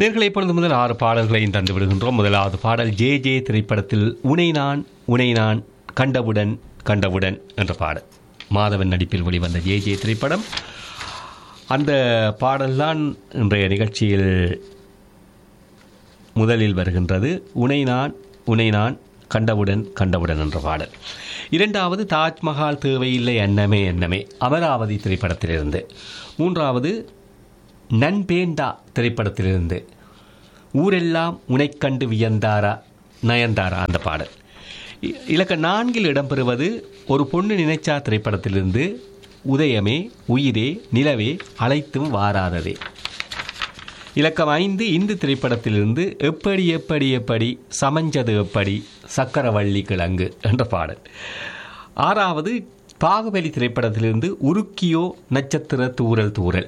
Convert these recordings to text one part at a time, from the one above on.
நேர்களை இப்பொழுது முதல் ஆறு பாடல்களையும் தந்து விடுகின்றோம் முதலாவது பாடல் ஜே ஜே திரைப்படத்தில் உனை நான் உனை நான் கண்டவுடன் கண்டவுடன் என்ற பாடல் மாதவன் நடிப்பில் வெளிவந்த ஜே ஜே திரைப்படம் அந்த பாடல்தான் இன்றைய நிகழ்ச்சியில் முதலில் வருகின்றது உனை நான் உனை நான் கண்டவுடன் கண்டவுடன் என்ற பாடல் இரண்டாவது தாஜ்மஹால் தேவையில்லை எண்ணமே எண்ணமே அமராவதி திரைப்படத்திலிருந்து மூன்றாவது நன்பேண்டா திரைப்படத்திலிருந்து ஊரெல்லாம் உனைக்கண்டு வியந்தாரா நயன்தாரா அந்த பாடல் இ- இலக்க நான்கில் இடம்பெறுவது ஒரு பொண்ணு நினைச்சா திரைப்படத்திலிருந்து உதயமே உயிரே நிலவே அழைத்தும் வாராததே இலக்கம் ஐந்து இந்து திரைப்படத்திலிருந்து எப்படி எப்படி எப்படி சமஞ்சது எப்படி சக்கரவள்ளி கிழங்கு என்ற பாடல் ஆறாவது பாகுபலி திரைப்படத்திலிருந்து உருக்கியோ நட்சத்திர தூறல் தூறல்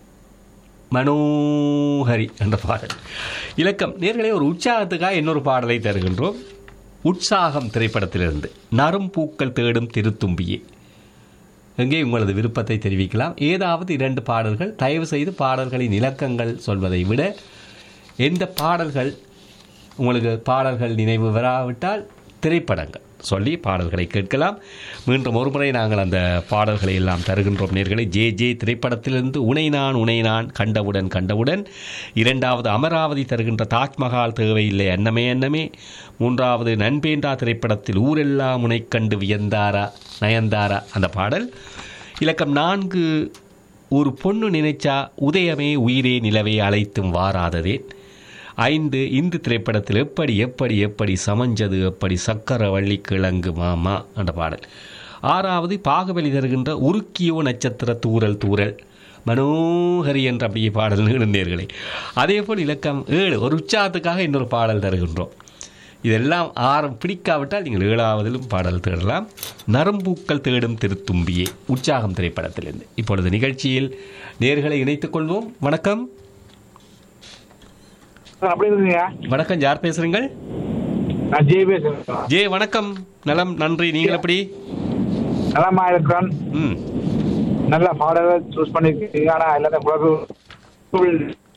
மனோஹரி என்ற பாடல் இலக்கம் நேர்களே ஒரு உற்சாகத்துக்காக இன்னொரு பாடலை தருகின்றோம் உற்சாகம் திரைப்படத்திலிருந்து நரும் பூக்கள் தேடும் திருத்தும்பியே எங்கே உங்களது விருப்பத்தை தெரிவிக்கலாம் ஏதாவது இரண்டு பாடல்கள் தயவு செய்து பாடல்களின் இலக்கங்கள் சொல்வதை விட எந்த பாடல்கள் உங்களுக்கு பாடல்கள் நினைவு வராவிட்டால் திரைப்படங்கள் சொல்லி பாடல்களை கேட்கலாம் மீண்டும் ஒருமுறை நாங்கள் அந்த பாடல்களை எல்லாம் தருகின்றோம் நேர்களை ஜே ஜே திரைப்படத்திலிருந்து உனை நான் உனை நான் கண்டவுடன் கண்டவுடன் இரண்டாவது அமராவதி தருகின்ற தாஜ்மஹால் தேவையில்லை எண்ணமே எண்ணமே மூன்றாவது நண்பேண்டா திரைப்படத்தில் ஊரெல்லாம் உனை கண்டு வியந்தாரா நயன்தாரா அந்த பாடல் இலக்கம் நான்கு ஒரு பொண்ணு நினைச்சா உதயமே உயிரே நிலவே அழைத்தும் வாராததே ஐந்து இந்து திரைப்படத்தில் எப்படி எப்படி எப்படி சமஞ்சது எப்படி சக்கரவள்ளி கிழங்கு மாமா என்ற பாடல் ஆறாவது பாகுபலி தருகின்ற உருக்கியோ நட்சத்திர தூறல் தூறல் மனோகரி என்ற அப்படியே பாடல் நீடுந்தீர்களே அதே போல் இலக்கம் ஏழு ஒரு உற்சாகத்துக்காக இன்னொரு பாடல் தருகின்றோம் இதெல்லாம் ஆரம் பிடிக்காவிட்டால் நீங்கள் ஏழாவதிலும் பாடல் தேடலாம் நரம்பூக்கள் தேடும் திருத்தும்பியே உற்சாகம் திரைப்படத்திலிருந்து இப்பொழுது நிகழ்ச்சியில் நேர்களை இணைத்துக் கொள்வோம் வணக்கம் சார் அப்படி இருக்கீங்க வணக்கம் யார் பேசுறீங்கள் நான் ஜே பேசுறேன் ஜே வணக்கம் நலம் நன்றி நீங்கள் எப்படி நலமா இருக்கிறேன் ம் நல்ல பாடல்கள் சூஸ் பண்ணிருக்கீங்க ஆனா எல்லாத்தையும் குழப்பி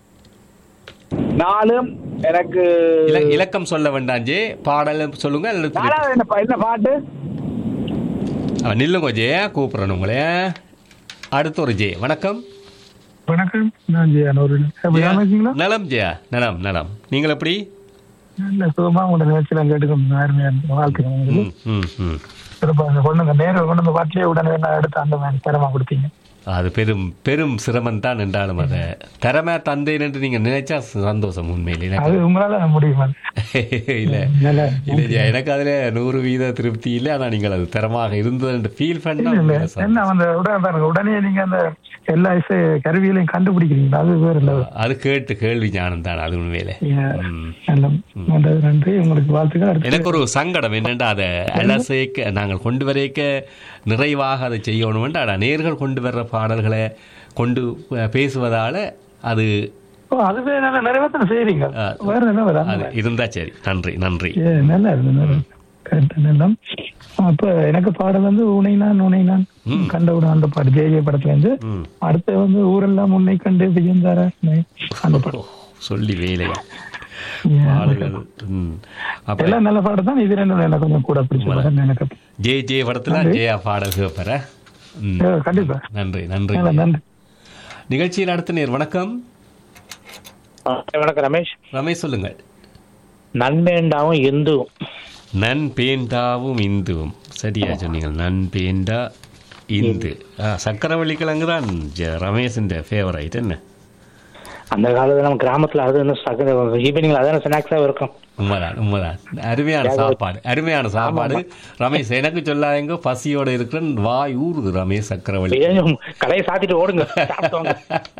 நாலும் எனக்கு இல- இலக்கம் சொல்ல வேண்டாம் ஜே பாடல் சொல்லுங்க அல்லது திரை- நாலாவது என்ன பா- என்ன பாட்டு ஆ, நில்லுங்க ஜே கூப்பிடுறேன் உங்களே அடுத்த ஒரு ஜே வணக்கம் வணக்கம் நான் ஜெயன் ஒரு இருக்கீங்களா நலம் ஜெயா நலம் நலம் நீங்கள் எப்படி நல்ல சுகமா உங்களோட நிகழ்ச்சியெல்லாம் கேட்டுக்கணும் அருமையான வாழ்த்துக்கள் உங்களுக்கு. ம் ம் ம் சிறப்பா அந்த கொண்டு நேரம் கொண்டு வந்து பாட்டிலே உடனே நான் எடுத்து அந்த மாதிரி தரமா கொடுத்தீங்க அது பெரும் பெரும் சிரமம் தான் என்றாலும் அதை திறமை தந்தேன் என்று நீங்க நினைச்சா சந்தோஷம் உண்மையில் அது எனக்கு உங்களால முடியுமா இல்ல நல்ல இல்ல ஜெயா, எனக்கு அதுல நூறு வீத திருப்தி இல்லை ஆனா நீங்கள் அது திறமாக இருந்தது என்று ஃபீல் பண்ணா இல்ல இல்ல உண்மையில சந்தோஷம். என்ன அந்த உடனே பாருங்க உடனே நீங்க அந்த எல்லா இசை கருவிகளையும் கண்டுபிடிக்கிறீங்க அது வேற இல்ல அது கேட்டு கேள்வி ஞானம் தான் அது உண்மையில ம். நல்ல நல்லது நன்றி உங்களுக்கு வாழ்த்துக்கள் அடுத்து எனக்கு ஒரு சங்கடம் என்னென்னா அதை அலசேக்க நாங்கள் கொண்டு வரைக்க நிறைவாக அதை செய்யணும் அட நேர்கள் கொண்டு வர்ற பாடல்களை கொண்டு அஹ், பேசுவதால அது ஓ, அதுவே நல்ல நிறைவேற்ற செய்யறீங்க ஆ. வேற என்ன வர அது இருந்தா சரி நன்றி நன்றி ஏ, நல்லா இருக்கு நல்லா இருக்கு. கரெக்ட், நல்லா. அப்ப எனக்கு பாடல் வந்து உனை நான் உனை நான் கண்டவுடன் அந்த பாட்டு ஜெய ஜெய படத்துல இருந்து ம் அடுத்து வந்து ஊரெல்லாம் உன்னை கண்டு வியந்தார அந்த படம் சொல்லி வேலையா ஏ, பாடல்கள் ம் அப்ப எல்லாம் நல்ல பாட்டு தான் இது ரெண்டும் எனக்கு கொஞ்சம் கூட பிடிச்ச படம் எனக்கு ஜே ஜே படத்துல ஜெயா பாடல் கேட்பற ம் ஏ, கண்டிப்பா நன்றி நன்றி நல்ல, நன்றி நிகழ்ச்சியில் அடுத்த நேர் வணக்கம் வணக்கம் ரமேஷ் ரமேஷ் சொல்லுங்கள் நன்மேண்டாவும் இந்துவும் நன் பேண்டாவும் இந்துவும் சரியா சொன்னீங்க நன் பேண்டா இந்து ஆ சக்கரவள்ளி கிழங்கு தான் ஜ- ரமேஷின் ஃபேவரைட் என்ன அந்த காலத்துல நம்ம கிராமத்துல அது என்ன ஈவினிங்ல அதான ஸ்நாக்ஸா இருக்கும் உண்மைதான் உண்மைதான் அருமையான சாப்பாடு அருமையான சாப்பாடு ரமேஷ் எனக்கு சொல்லாதீங்க பசியோட இருக்கிறேன் வாய் ஊறுது ரமேஷ் சக்கரவள்ளி ஏன் கடையை சாத்திட்டு ஓடுங்க சாப்பிட்டு வாங்க.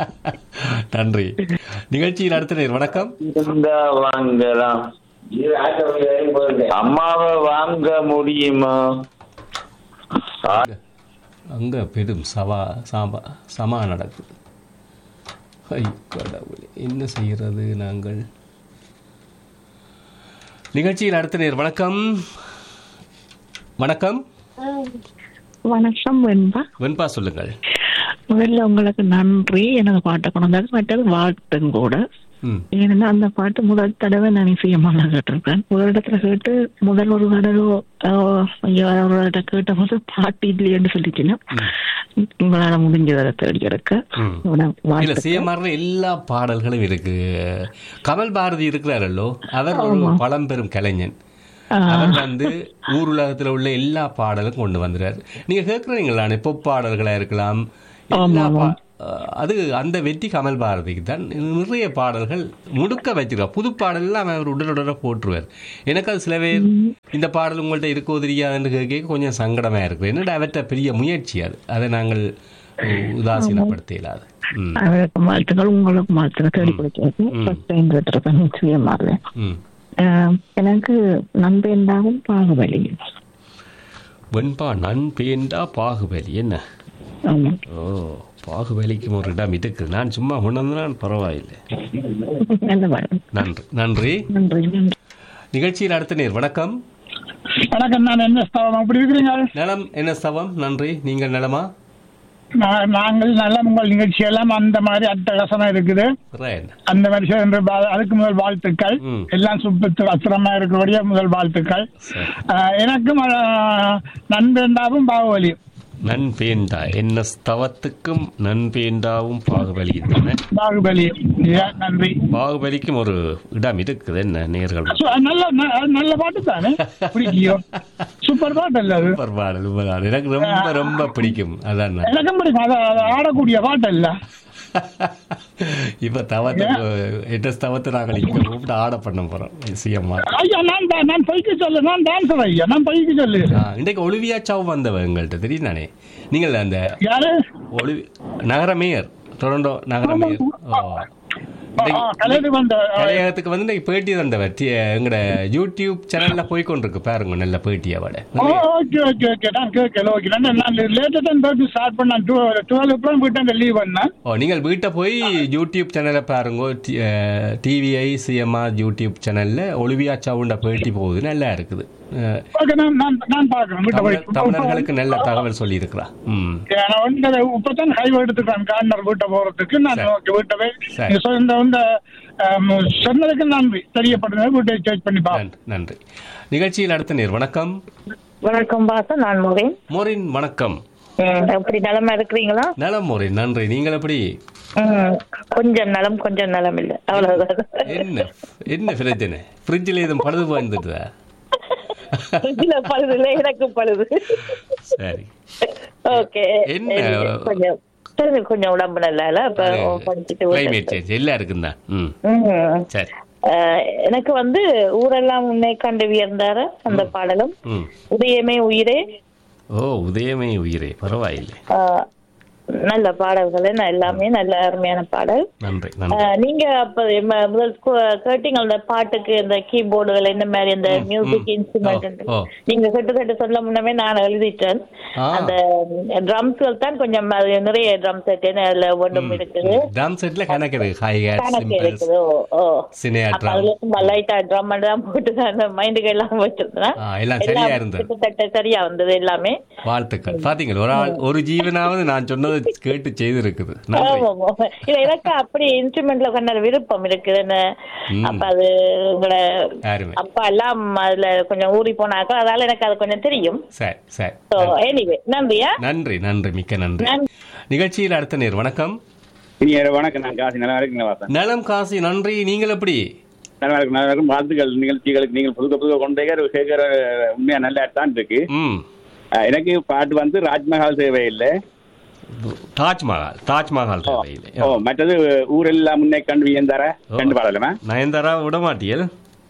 நன்றி நிகழ்ச்சியில் அடுத்த நேர் வணக்கம் இருந்தா வாங்கலாம் அம்மாவை வாங்க முடியுமா அங்க பெரும் சவா சாபா சமா நடக்குது ஐ கடவுளே என்ன செய்கிறது நாங்கள் நிகழ்ச்சியில் அடுத்த நேர் வணக்கம் வணக்கம் வணக்கம் வெண்பா வெண்பா சொல்லுங்கள் முதல்ல உங்களுக்கு நன்றி எனக்கு பாட்டை கொண்டு வந்தது மற்றது வாழ்த்தும் கூட ம் ஏன்னா அந்த பாட்டு முதல் தடவை நான் இசையமான கேட்டிருக்கேன் ஒரு இடத்துல கேட்டு முதல் ஒரு தடவை ஆஹ், ஐயோ, ஒரு இடத்துல கேட்ட போது பாட்டு இல்லையேன்னு சொல்லிச்சுன்னா உங்களால முடிஞ்ச வர தேடி எடுக்க ம். உங்களோட இல்ல வாழ்த்துக்கள். சிஎம்ஆர்ல எல்லா பாடல்களும் இருக்கு கமல் பாரதி இருக்கிறாரல்லோ அவர் ஒரு பழம்பெரும் கலைஞன் அவர் வந்து ஊர் உலகத்துல உள்ள எல்லா பாடலும் கொண்டு வந்துறாரு நீங்க கேட்கறீங்களா பொப் பாடல்களா இருக்கலாம் எல்லா பா- அஹ் அது அந்த வெற்றி கமல் பாரதிக்கு தான் நிறைய பாடல்கள் முடுக்க வச்சிருக்கா புது பாடல் எல்லாம் அவர் உடனுடனே போட்டுருவார் எனக்கு அது சில பேர் இந்த பாடல் உங்கள்ட்ட இருக்கோ தெரியாதுன்னு கேட்க கொஞ்சம் சங்கடமா இருக்கு என்னடா அவற்ற பெரிய முயற்சி அது அதை நாங்கள் உதாசீனப்படுத்த இயலாது ம் அவருக்கு வாழ்த்துக்கள் உங்களுக்கு வாழ்த்துக்கள் தேடி கொடுத்தது ஃபர்ஸ்ட் டைம் கேட்டிருக்கேன் நிச்சயமாக ம் ஆஹ், எனக்கு நண்பேண்டாவும் பாகுபலி வெண்பா நன்பேண்டா பாகுபலி என்ன ஆமா ஓ பாகுபலிக்கும் ஒரு இடம் இருக்குது நான் சும்மா உணர்ந்தான் பரவாயில்லை நல்ல பாடம் நன்றி நன்றி நன்றி நன்றி நிகழ்ச்சியில் அடுத்த நேர் வணக்கம் வணக்கம் நான் என்ன ஸ்தவம் அப்படி இருக்கிறீங்க நலம் என்ன சவம் நன்றி நீங்கள் நலமா நான் நாங்கள் நல்ல உங்கள் நிகழ்ச்சி எல்லாம் அந்த மாதிரி அட்டகாசமா இருக்குது ரைட் அந்த வருஷம் என்று பா- அதுக்கு முதல் வாழ்த்துக்கள் ம். எல்லாம் சுப்பத்து அத்திரமா இருக்கிறபடியே முதல் வாழ்த்துக்கள் சரி. ஆஹ் எனக்கும் ஆஹ், நண்பேண்டாவும் பாகுபலி நன்பேண்டா என்ன ஸ்தவத்துக்கும் நன்பேண்டாவும் பாகுபலி தானே பாகுபலி ஐயா, நன்றி பாகுபலிக்கும் ஒரு இடம் இருக்குது என்ன நேர்கள் சு- நல்ல ந- நல்ல பாட்டு தானே பிடிக்கியோ சூப்பர் பாட்டு அல்ல அது சூப்பர் பாடல் சூப்பர் பாடல். எனக்கு ரொம்ப ரொம்ப பிடிக்கும் அதான் நான். எனக்கும் பிடிக்கும் அது அது ஆடக்கூடிய பாட்டு இல்ல இப்ப தவத்தை எட்ட ஸ்தவத்தை நாங்கள் இங்க கூப்பிட்டு ஆட பண்ண போறோம் சிஎம்மா ஐயா நான் தான் நான் பைக்கு சொல்லு நான் டான்சர் ஐயா நான் பைக்கு சொல்லு இன்றைக்கு ஒளிவியா சாவு வந்தவ எங்கள்கிட்ட தெரியும் தானே நீங்கள் அந்த யாரு ஒளிவி நகர மேயர் டொரண்டோ நகர மேயர் ஓ ஆ, கலைஞர் வந்த கலையகத்துக்கு வந்து இன்னைக்கு பேட்டி தந்தவர் டி- எங்கட யூடியூப் சேனல்ல போய் கொண்டிருக்கு பாருங்க நல்ல பேட்டி அவட ஓகே ஓகே ஓகே நான் கேட்கல ஓகே நான் நான் லேட்டர் தான் தேர்ட்டி ஸ்டார்ட் பண்ணேன் டுவெல் அப்புறம் போயிட்டு அங்கே லீவ் பண்ணேன் ஓ நீங்கள் வீட்டை போய் யூடியூப் சேனலை பாருங்க டிவிஐ சிஎம்ஆர் யூடியூப் சேனல்ல ஒளிவியா சாவுண்ட பேட்டி போகுது நல்லா இருக்குது அஹ், ஓகே நான் நான் நான் பார்க்குறேன் வீட்டை போய் தமிழர் தமிழர்களுக்கு நல்ல தகவல் சொல்லி இருக்கிறா ம் நான் வந்து இப்பதான் ஹைவே எடுத்துக்கிறேன் கார்னர் வீட்டை போறதுக்கு நான் சரி. ஓகே வீட்டை போய் சரி. நீங்க சொன்ன இந்த வந்து ஆம், சொன்னதுக்கு நன்றி தெரியப்படுறது வீட்டை சேர்ச் பண்ணி பார்ப்போம் நன்றி நன்றி நிகழ்ச்சியில் அடுத்த நேர் வணக்கம் வணக்கம் பாச நான் மோகன் மோரின் வணக்கம் எப்படி நலமா இருக்கிறீங்களா நலம் மோரின் நன்றி நீங்கள் எப்படி ம், கொஞ்சம் நலம் கொஞ்சம் நலம் இல்ல அவ்வளவுதான் என்ன என்ன பிரச்சனை ஃப்ரிட்ஜில் எதுவும் பழுது போயிருந்துட்டுதா இல்ல பழுது இல்ல எனக்கு பழுது சரி ஓகே என்ன? கொஞ்சம் சரி, கொஞ்சம் உடம்பு நல்லா இல்ல அப்ப படிச்சுட்டு கிளைமேட் சேஞ்ச் எல்லாம் இருக்குந்தா ம் ம். சரி அஹ், எனக்கு வந்து ஊரெல்லாம் உன்னை கண்டு வியர்ந்தார அந்த பாடலும் ம் உதயமே உயிரே ஓ உதயமே உயிரே பரவாயில்லை அஹ், நல்ல பாடல்கள் என்ன எல்லாமே நல்ல அருமையான பாடல் நன்றி நன்றி அஹ், நீங்க அப்ப ம- முதல் கு- கேட்டீங்க அந்த பாட்டுக்கு இந்த கீபோர்டுகள் இந்த மாதிரி இந்த மியூசிக் இன்ஸ்ட்ருமெண்ட் ஓ. நீங்க கேட்டு கேட்டு சொல்ல முன்னமே நான் எழுதிட்டேன் ஆ. அந்த ட்ரம்ஸ்கள் தான் கொஞ்சம் அது நிறைய ட்ரம் செட் அதுல ஒன்றும் இருக்குது ட்ரம் செட்ல கணக்கு இருக்கு ஹை ஹேட் கணக்கு சிம்பிள்ஸ் இருக்குது ஓ, ஓ சினியா அப்ப ட்ரம் அதுல சும்மா லைட்டா ட்ரம் தான் போட்டு அந்த மைண்டுக்கு எல்லாம் வச்சிருந்தேன் ஆ, எல்லாம் சரியா இருந்தது. கிட்டத்தட்ட சரியா வந்தது எல்லாமே வாழ்த்துக்கள் பாத்தீங்களா ஒரு ஆள் ஒரு ஜீவனாவது நான் சொன்னதை கேட்டு செய்திருக்குது நன்றி ஆமா, ஆமா. இல்ல எனக்கு அப்படி இன்ஸ்ட்ருமெண்ட்ல கொஞ்ச விருப்பம் இருக்குதுன்னு ம். அப்ப அது உங்களோட யாருமே அப்பா எல்லாம் அதுல கொஞ்சம் ஊறி போனாக்க அதனால எனக்கு அது கொஞ்சம் தெரியும் சரி சரி சோ எனிவே நன்றியா நன்றி நன்றி மிக்க நன்றி நன்றி. நிகழ்ச்சியில் அடுத்த நேர் வணக்கம் இனி வணக்கம் நான் காசி நல்லா இருக்குங்களா வாசன் நலம் காசி நன்றி நீங்கள் எப்படி நல்லா இருக்கு நல்லா இருக்கும் வாழ்த்துக்கள் நிகழ்ச்சிகளுக்கு நீங்கள் புதுக்க புதுக்க கொண்டே கேட்கிற உண்மையா நல்லா தான் இருக்கு ம் அஹ் எனக்கு பாட்டு வந்து ராஜ்மஹால் சேவை இல்லை தாஜ்மஹால் தாஜ்மஹால் தேவையில்லை ஓ மற்றது ஊரெல்லாம் முன்னே கண்டு வியந்தார ஓ. கண்டு பாடலாமா நயன்தாரா விட மாட்டியல்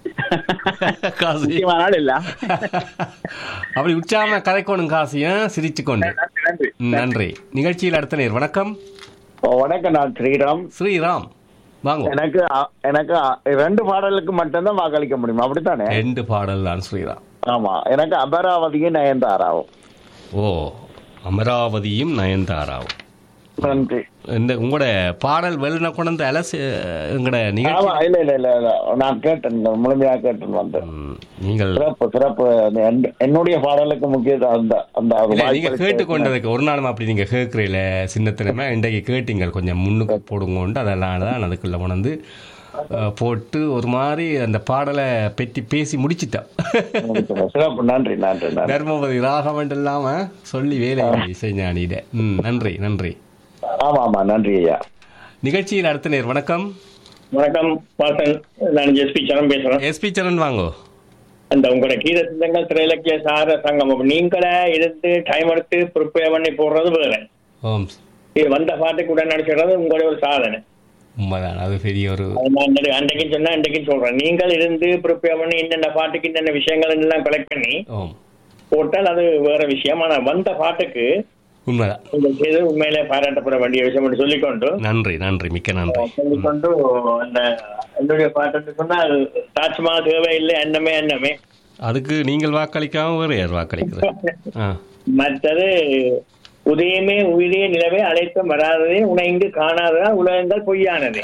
காசி முக்கியமான நாள் இல்ல அப்படி உற்சாகமா கதைக்கோணும் காசியா சிரிச்சு கொண்டு நன்றி நன்றி ம், நன்றி நிகழ்ச்சியில் அடுத்த நேர் வணக்கம் வணக்கம் நான் ஸ்ரீராம் ஸ்ரீராம் வாங்க எனக்கு அ- எனக்கு அ- ரெண்டு பாடலுக்கு மட்டும்தான் வாக்களிக்க முடியும் அப்படித்தானே ரெண்டு பாடல் தான் ஸ்ரீராம் ஆமா எனக்கு அபராவதியும் நயன்தாராவும் ஓ அமராவதியும் நயன்தாராவும் நன்றி இந்த உங்களோட பாடல் வெளின கொண்டு அலசு எங்களோட நிகழ்ச்சி ஆமா இல்ல இல்ல இல்ல இல்ல நான் கேட்டேன் முழுமையா கேட்டேன் வந்தேன் ம், நீங்கள் சிறப்பு சிறப்பு அந்த என்- என்னுடைய பாடலுக்கு முக்கியத்துவம் அந்த அந்த ஒரு இல்ல, நீங்க வாய்ப்பளித்த- கேட்டுக்கொண்டதுக்கு ஒரு நாளும் அப்படி நீங்க கேட்கறீல சின்னத்தினமா இன்றைக்கு கேட்டீங்க கொஞ்சம் முன்னுக்கு போடுங்கோண்டு அதெல்லாம் தான் அதுக்குள்ள உணர்ந்து அஹ், போட்டு ஒரு மாதிரி அந்த பாடலை பற்றி பேசி முடிச்சிட்டோம் சிறப்பு நன்றி நன்றி நன்றி தர்மபதி ராகவன் இல்லாம சொல்லி வேலை இசைஞானியிட ம் நன்றி நன்றி ஆமா ஆமா நன்றி ஐயா நிகழ்ச்சியில் அடுத்த நேர் வணக்கம் வணக்கம் வாசன் நான் எஸ்பி சரண் பேசுறேன் எஸ்பி சரண் வாங்கோ அந்த உங்களோட கீத சிந்தங்கள் திரையிலக்கிய சார சங்கம் நீங்களே இருந்து டைம் எடுத்து ப்ரிப்பேர் பண்ணி போடுறது வேற ஓம் இது வந்த பாட்டுக்கு உடன் நடிச்சுறது உங்களுடைய ஒரு சாதனை உண்மைதான் அது பெரிய ஒரு அது நான் அன்னைக்கு- அன்றைக்கும் சொன்னா அன்றைக்கும் சொல்றேன் நீங்கள் இருந்து ப்ரிப்பேர் பண்ணி இன்னென்ன பாட்டுக்கு இன்னென்ன விஷயங்கள் எல்லாம் கலெக்ட் பண்ணி ஓம் போட்டால் அது வேற விஷயம் ஆனா வந்த பாட்டுக்கு உண்மைதான் நீங்கள் செய்து உண்மையிலே பாராட்டப்பட வேண்டிய விஷயம் என்று சொல்லிக்கொண்டு நன்றி நன்றி மிக்க நன்றி சொல்லிக்கொண்டு அந்த என்னுடைய பாட்டு சொன்னா அது தாட்சிமா தேவையில்லை அன்னமே அன்னமே அதுக்கு நீங்கள் வாக்களிக்காம வேறு யார் வாக்களிக்கிறது ஆ மற்றது உதயமே உயிரே நிலவே அழைத்தும் வராததே உனை இங்கு காணாததா உலகங்கள் பொய்யானது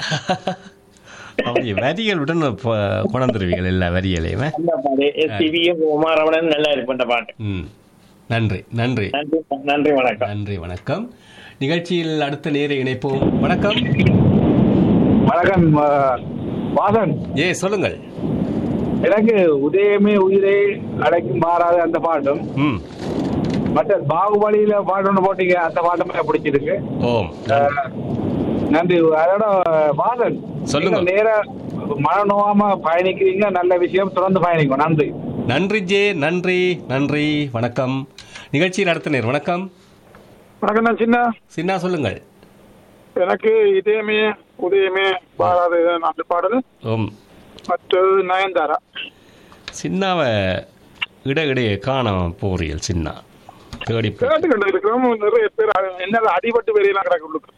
அப்படி வரிகளுடன் ப- கொணர்ந்துருவீர்கள் எல்லா வரிகளையுமே அந்த பாட்டு எஸ்பிபியும் உமாரவணன் நல்லா இருக்கு அந்த பாட்டு ம் நன்றி நன்றி நன்றி நன்றி வணக்கம் நன்றி வணக்கம் நிகழ்ச்சியில் அடுத்த நேர இணைப்போம் வணக்கம் வணக்கம் வாசன் ஏ சொல்லுங்கள் எனக்கு உதயமே உயிரே அடைக்கும் மாறாத அந்த பாட்டும் ம் மற்ற பாகுபலியில பாட்டு ஒன்று போட்டீங்க அந்த பாட்டும் எனக்கு பிடிச்சிருக்கு ஓம் அஹ், நன்றி அதோட வாசன் சொல்லுங்க. நீங்க நேரா மனநோவாம பயணிக்கிறீங்க நல்ல விஷயம் தொடர்ந்து பயணிக்கும் நன்றி நன்றி ஜே நன்றி நன்றி வணக்கம் நிகழ்ச்சியில் அடுத்த நேர் வணக்கம் வணக்கம் நான் சின்ன சின்னா சொல்லுங்கள் எனக்கு இதயமே உதயமே பாராத அந்த பாடல் ஓம் மற்றது நயன்தாரா சின்னாவை இட இடையே காண போறியல் சின்னா தேடி போய். கேட்டு கொண்டு இருக்கிறோம் நிறைய பேர் என்னால அடிபட்டு வெளியெல்லாம் கிடக்கு உள்ளுக்கு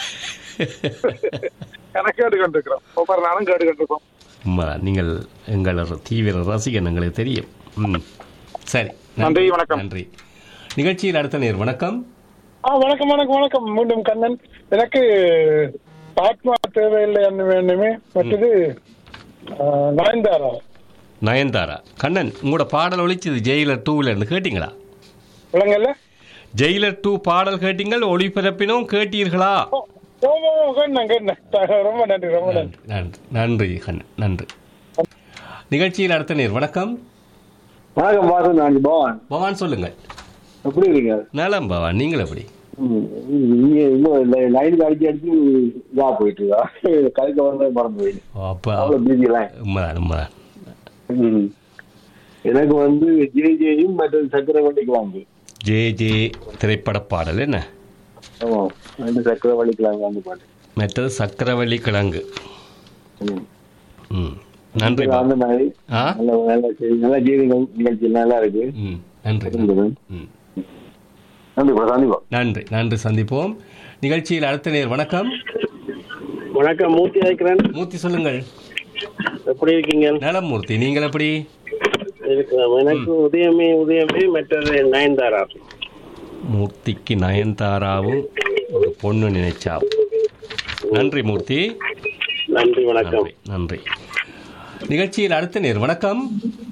எனக்கு கேட்டு கொண்டு இருக்கிறோம் ஒவ்வொரு நாளும் கேட்டு கொண்டு இருக்கோம் உண்மைதான் நீங்கள் எங்கள் தீவிர ரசிகன் எங்களுக்கு தெரியும் ம் சரி நன்றி, வணக்கம். நன்றி நிகழ்ச்சியில் அடுத்த நேர் வணக்கம் ஆ வணக்கம் வணக்கம் வணக்கம் மீண்டும் கண்ணன் எனக்கு ஆத்மா தேவையில்லை என்று வேண்டுமே மற்றது ஆ, நயன்தாரா நயன்தாரா கண்ணன் உங்களோட பாடல் ஒழிச்சது ஜெயிலர் டூவில் இருந்து கேட்டீங்களா விளங்கல்ல ஜெயிலர் டூ பாடல் கேட்டீங்கள் ஒளிபரப்பினோம் கேட்டீர்களா ஓமோ கண்ணன் கண்ணன் ரொம்ப நன்றி ரொம்ப நன்றி நன்றி நன்றி கண்ணன் நன்றி நிகழ்ச்சியில் அடுத்த நேர் வணக்கம் வணக்கம் வாசன் நான் பவான் பவான் சொல்லுங்கள் எப்படி இருக்கீங்க நலம் பவான் நீங்கள் எப்படி நீங்க இன்னும் லைனுக்கு அடிச்சு அடிச்சு இதா போயிட்டு இருக்கா கதைக்க வந்தது மறந்து போயிடு ஓ, அப்போ அவ்வளவு பிஸி லைன் உண்மைதான் உண்மைதான் எனக்கு வந்து ஜே ஜேயும் மற்றது சக்கரவள்ளி கிளாம்பு ஜே ஜே திரைப்பட பாடல் என்ன ஆமா ரெண்டு சக்கரவள்ளி கிளாம்பு அந்த பாட்டு மற்றது சக்கரவள்ளி கிழங்கு ம். ம் நன்றி பா. அந்த மாதிரி ஆ நல்ல நல்ல செய்தி- நல்ல செய்திகள் நிகழ்ச்சி நல்லா இருக்கு ம் நன்றி இருந்தது. ம் நன்றி சந்திப்போம் நன்றி நன்றி சந்திப்போம் நிகழ்ச்சியில் அடுத்த நேர் வணக்கம் வணக்கம் மூர்த்தி அழைக்கிறேன் மூர்த்தி சொல்லுங்கள் எப்படி இருக்கீங்க நலம் மூர்த்தி நீங்கள் எப்படி இருக்கிறோம் எனக்கு உதயமே உதயமே மற்றது நயன்தாரா மூர்த்திக்கு நயன்தாராவும் ஒரு பொண்ணு நினைச்சாவும் நன்றி மூர்த்தி நன்றி வணக்கம் நன்றி நன்றி நிகழ்ச்சியில் அடுத்த நேர் வணக்கம்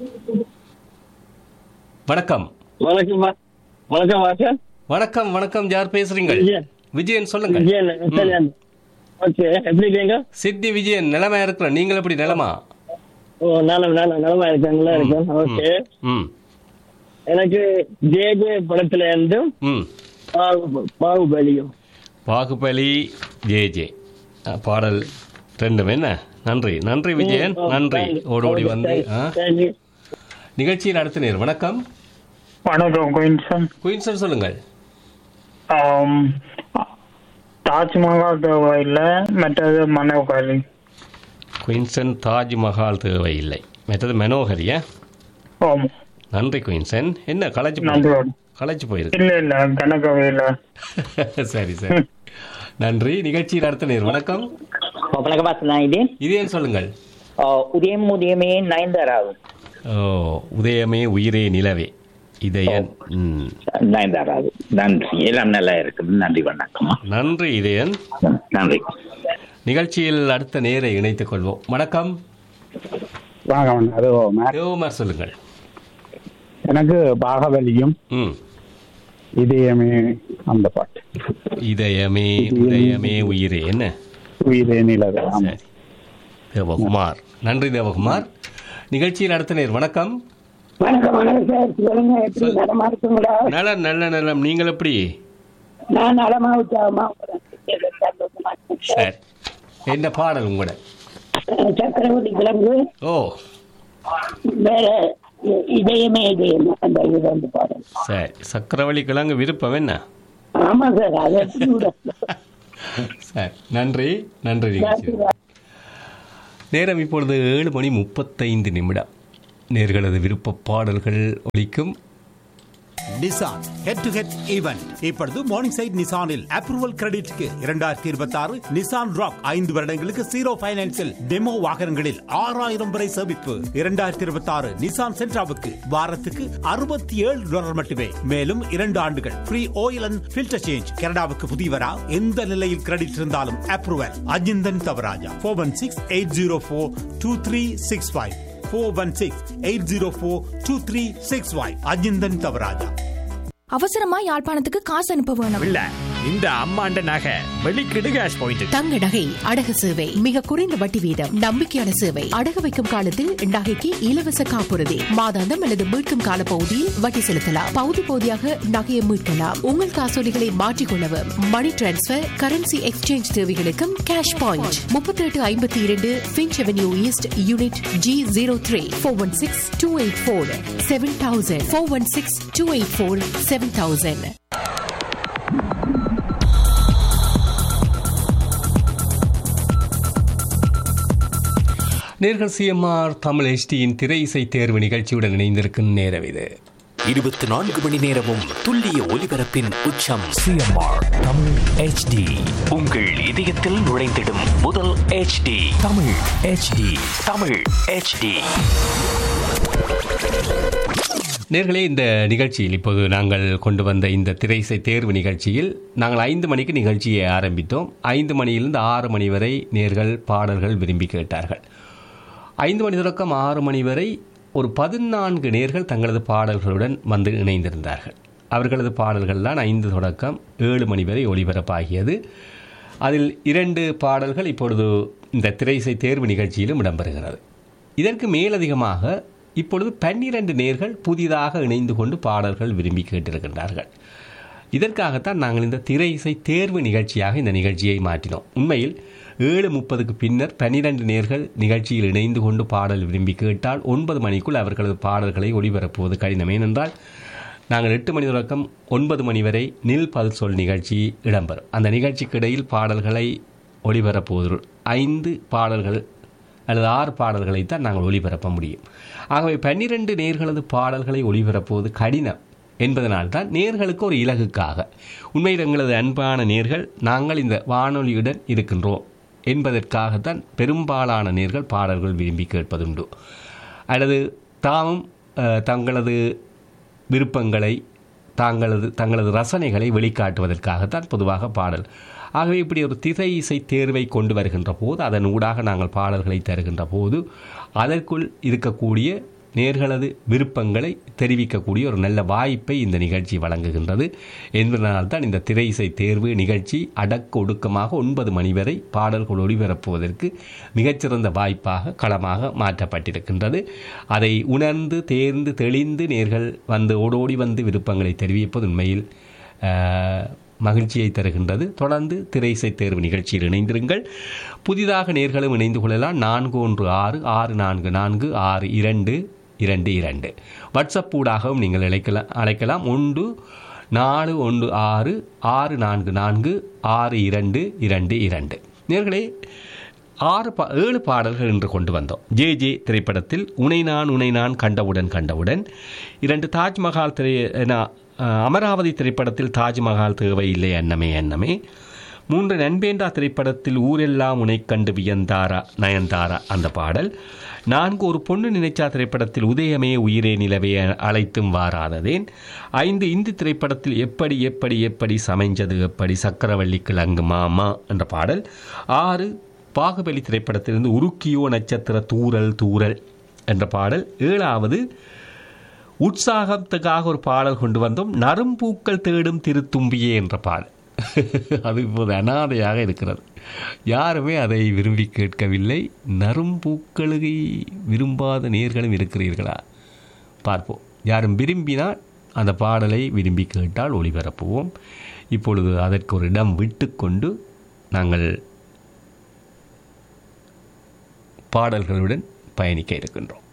வணக்கம் வணக்கம் வா- வணக்கம் வாசன் வணக்கம் வணக்கம் யார் பேசுறீங்க விஜயன். விஜயன் சொல்லுங்க விஜயன் ம். ஓகே எப்படி இருக்கீங்க சித்தி விஜயன் நிலைமை இருக்கிற நீங்கள் எப்படி நிலமா ஓ நல்ல நல்ல நலமா இருக்காங்களா இருக்கேன் ஓகே ம் எனக்கு ஜே ஜே படத்துல இருந்து ம் பாகு- பாகுபலியும் பாகுபலி ஜே ஜே அஹ், பாடல் ரெண்டும் என்ன நன்றி நன்றி விஜயன் நன்றி ஓடோடி வந்து ஆ. தேங்க்யூ நிகழ்ச்சியில் அடுத்த நேர் வணக்கம் வணக்கம் குயின்சன் குயின்சன் சொல்லுங்கள் ஆம், தாஜ்மஹால் தேவையில்லை மற்றது மனோகாலி குயின்சன் தாஜ்மஹால் தேவையில்லை மற்றது மனோகரியா ஆமா நன்றி குயின்சன் என்ன களைச்சு நன்றி போய் களைச்சு போயிருக்கு இல்ல இல்ல கணக்கவே இல்ல சரி சரி நன்றி நிகழ்ச்சியில் அடுத்த நேர் வணக்கம் வணக்கம் வாசனா இது இதேன் சொல்லுங்கள் உதயம் உதயமே நயன்தாராவும் ஓ உதயமே உயிரே நிலவே இதயன் ம். நயன்தாராவும் நன்றி எல்லாம் நல்லா இருக்குது நன்றி வணக்கம் நன்றி இதயன் நன்றி நிகழ்ச்சியில் அடுத்த நேரை இணைத்துக் கொள்வோம் வணக்கம் வணக்கம் அது மேம். தேவகுமார் சொல்லுங்கள் எனக்கு பாகவலியும் ம் இதயமே அந்த பாட்டு இதயமே உதயமே உயிரே என்ன உயிரே நிலவு ஆமா. சரி தேவகுமார் நன்றி தேவகுமார் நிகழ்ச்சியில் அடுத்த நேர் வணக்கம் வணக்கம் வணக்கம் சார் சொல்லுங்க எப்படி நலமா இருக்குங்களா நலம் நல்ல நலம் நீங்கள் எப்படி நான் நலமா உற்சாகமா சந்தோஷமா இருக்கேன் சார். சரி என்ன பாடல் உங்களோட அஹ் சக்கரவர்த்தி கிழங்கு ஓ வேற இ- இதயமே இதயமே அந்த இது வந்து பாடல் சரி சக்கரவள்ளி கிழங்கு விருப்பம் என்ன ஆமா சார் அது எப்படி விட சரி நன்றி நன்றி நிகழ்ச்சி நேரம் இப்பொழுது ஏழு மணி முப்பத்தைந்து நிமிடம் நேர்களது விருப்ப பாடல்கள் ஒலிக்கும் Nissan head to head event இப்பொழுது மார்னிங் சைட் நிசானில் அப்ரூவல் கிரெடிட்க்கு இரண்டாயிரத்தி இருபத்தி ஆறு நிசான் ராக் ஐந்து வருடங்களுக்கு ஜீரோ பைனான்சில் டெமோ வாகனங்களில் ஆறாயிரம் வரை சேமிப்பு இரண்டாயிரத்தி இருபத்தி ஆறு நிசான் சென்ட்ராவுக்கு வாரத்துக்கு அறுபத்தி ஏழு டாலர் மட்டுமே மேலும் இரண்டு ஆண்டுகள் free oil and filter change கனடாவுக்கு புதியவரா எந்த நிலையில் கிரெடிட் இருந்தாலும் approval Ajinthan Thavarajah four one six eight zero four two three six five four one six eight zero four two three six five Ajinthan Thavarajah அவசரமா யாழ்ப்பாணத்துக்கு காசு அனுப்ப வேணும் இல்ல இந்த அம்மாண்ட நகை வெளிக்கிடு கேஷ் பாயிண்ட் தங்க நகை அடகு சேவை மிக குறைந்த வட்டி வீதம் நம்பிக்கையான சேவை அடகு வைக்கும் காலத்தில் நகைக்கு இலவச காப்புறுதி மாதாந்தம் அல்லது மீட்கும் கால பகுதியில் வட்டி செலுத்தலாம் பகுதி பகுதியாக நகையை மீட்கலாம் உங்கள் காசோலிகளை மாற்றிக்கொள்ளவும் மணி டிரான்ஸ்பர் கரன்சி எக்ஸ்சேஞ்ச் தேவைகளுக்கும் கேஷ் பாயிண்ட் முப்பத்தி எட்டு ஐம்பத்தி இரண்டு Finch avenue east unit G zero three four one six two eight four seven thousand four one six two eight four seven thousand நேர்கள் சிஎம்ஆர் தமிழ் எஸ்டியின் திரை இசை தேர்வு நிகழ்ச்சியுடன் இணைந்திருக்கும் நேரம் இது இருபத்தி நான்கு மணி நேரமும் துல்லிய ஒலிபரப்பின் உச்சம் சிஎம்ஆர் தமிழ் ஹெச்டி உங்கள் இதயத்தில் நுழைந்திடும் முதல் HD Tamil HD Tamil HD நேர்களே இந்த நிகழ்ச்சியில் இப்போது நாங்கள் கொண்டு வந்த இந்த திரை இசை தேர்வு நிகழ்ச்சியில் நாங்கள் ஐந்து மணிக்கு நிகழ்ச்சியை ஆரம்பித்தோம் ஐந்து மணியிலிருந்து ஆறு மணி வரை நேர்கள் பாடல்கள் விரும்பி கேட்டார்கள் ஐந்து மணி தொடக்கம் ஆறு மணி வரை ஒரு பதினான்கு நேர்கள் தங்களது பாடல்களுடன் வந்து இணைந்திருந்தார்கள் அவர்களது பாடல்கள் தான் ஐந்து தொடக்கம் ஏழு மணி வரை ஒளிபரப்பாகியது அதில் இரண்டு பாடல்கள் இப்பொழுது இந்த திரைசை தேர்வு நிகழ்ச்சியிலும் இடம்பெறுகிறது இதற்கு மேலதிகமாக இப்பொழுது பன்னிரண்டு நேர்கள் புதிதாக இணைந்து கொண்டு பாடல்கள் விரும்பி கேட்டிருக்கின்றார்கள் இதற்காகத்தான் நாங்கள் இந்த திரை இசை தேர்வு நிகழ்ச்சியாக இந்த நிகழ்ச்சியை மாற்றினோம் உண்மையில் ஏழு முப்பதுக்கு பின்னர் பன்னிரண்டு நேர்கள் நிகழ்ச்சியில் இணைந்து கொண்டு பாடல் விரும்பி கேட்டால் ஒன்பது மணிக்குள் அவர்களது பாடல்களை ஒளிபரப்புவது கடினம் ஏனென்றால் நாங்கள் எட்டு மணி தொடக்கம் ஒன்பது மணி வரை நில் பல் சொல் நிகழ்ச்சி இடம்பெறும் அந்த நிகழ்ச்சிக்கு இடையில் பாடல்களை ஒளிபரப்புவது ஐந்து பாடல்கள் அல்லது ஆறு பாடல்களை தான் நாங்கள் ஒளிபரப்ப முடியும் ஆகவே பன்னிரண்டு நேர்களது பாடல்களை ஒளிபரப்புவது கடினம் என்பதனால்தான் நேர்களுக்கு ஒரு இலகுக்காக உண்மையில் எங்களது அன்பான நேர்கள் நாங்கள் இந்த வானொலியுடன் இருக்கின்றோம் என்பதற்காகத்தான் பெரும்பாலான நேர்கள் பாடல்கள் விரும்பி கேட்பதுண்டு அல்லது தாமும் அஹ், தங்களது விருப்பங்களை தாங்களது தங்களது ரசனைகளை வெளிக்காட்டுவதற்காகத்தான் பொதுவாக பாடல் ஆகவே இப்படி ஒரு திசை இசை தேர்வை கொண்டு வருகின்ற போது அதன் ஊடாக நாங்கள் பாடல்களை தருகின்ற போது அதற்குள் இருக்கக்கூடிய நேர்களது விருப்பங்களை தெரிவிக்கக்கூடிய ஒரு நல்ல வாய்ப்பை இந்த நிகழ்ச்சி வழங்குகின்றது என்பதனால்தான் இந்த திரை இசை தேர்வு நிகழ்ச்சி அடக்க ஒடுக்கமாக ஒன்பது மணி வரை பாடல்கள் ஒளிபரப்புவதற்கு மிகச்சிறந்த வாய்ப்பாக களமாக மாற்றப்பட்டிருக்கின்றது அதை உணர்ந்து தேர்ந்து தெளிந்து நேர்கள் வந்து ஓடோடி வந்து விருப்பங்களை தெரிவிப்பது உண்மையில் ஆஹ், மகிழ்ச்சியை தருகின்றது தொடர்ந்து திரை இசை தேர்வு நிகழ்ச்சியில் இணைந்திருங்கள் புதிதாக நேர்களும் இணைந்து கொள்ளலாம் நான்கு ஒன்று ஆறு ஆறு நான்கு நான்கு ஆறு இரண்டு இரண்டு இரண்டு வாட்ஸ்அப் ஊடாகவும் நீங்கள் அழைக்கலாம் அழைக்கலாம் ஒன்று நாலு ஒன்று ஆறு ஆறு நான்கு நான்கு ஆறு இரண்டு இரண்டு இரண்டு நேர்களே ஆறு பா ஏழு பாடல்கள் என்று கொண்டு வந்தோம் ஜே ஜே திரைப்படத்தில் உனை நான் உனை நான் கண்டவுடன் கண்டவுடன் இரண்டு தாஜ்மஹால் திரை நா- அஹ், அமராவதி திரைப்படத்தில் தாஜ்மஹால் தேவையில்லை எண்ணமே எண்ணமே மூன்று நண்பேண்டா திரைப்படத்தில் ஊரெல்லாம் உனை கண்டு வியந்தாரா நயன்தாரா அந்த பாடல் நான்கு ஒரு பொண்ணு நினைச்சா திரைப்படத்தில் உதயமே உயிரே நிலவே அழைத்தும் வாராததேன் ஐந்து இந்தி திரைப்படத்தில் எப்படி எப்படி எப்படி சமைஞ்சது எப்படி சக்கரவள்ளி கிழங்கு மாமா என்ற பாடல் ஆறு பாகுபலி திரைப்படத்திலிருந்து உருக்கியோ நட்சத்திர தூரல் தூரல் என்ற பாடல் ஏழாவது உற்சாகத்துக்காக ஒரு பாடல் கொண்டு வந்தோம் நறும்பூக்கள் தேடும் திருத்தும்பியே என்ற பாடல் அது இப்போது அனாதையாக இருக்கிறது யாருமே அதை விரும்பி கேட்கவில்லை நறும்பூக்களை விரும்பாத நேர்களும் இருக்கிறீர்களா பார்ப்போம் யாரும் விரும்பினால் அந்த பாடலை விரும்பி கேட்டால் ஒளிபரப்புவோம் இப்பொழுது அதற்கு ஒரு இடம் விட்டுக்கொண்டு நாங்கள் பாடல்களுடன் பயணிக்க இருக்கின்றோம்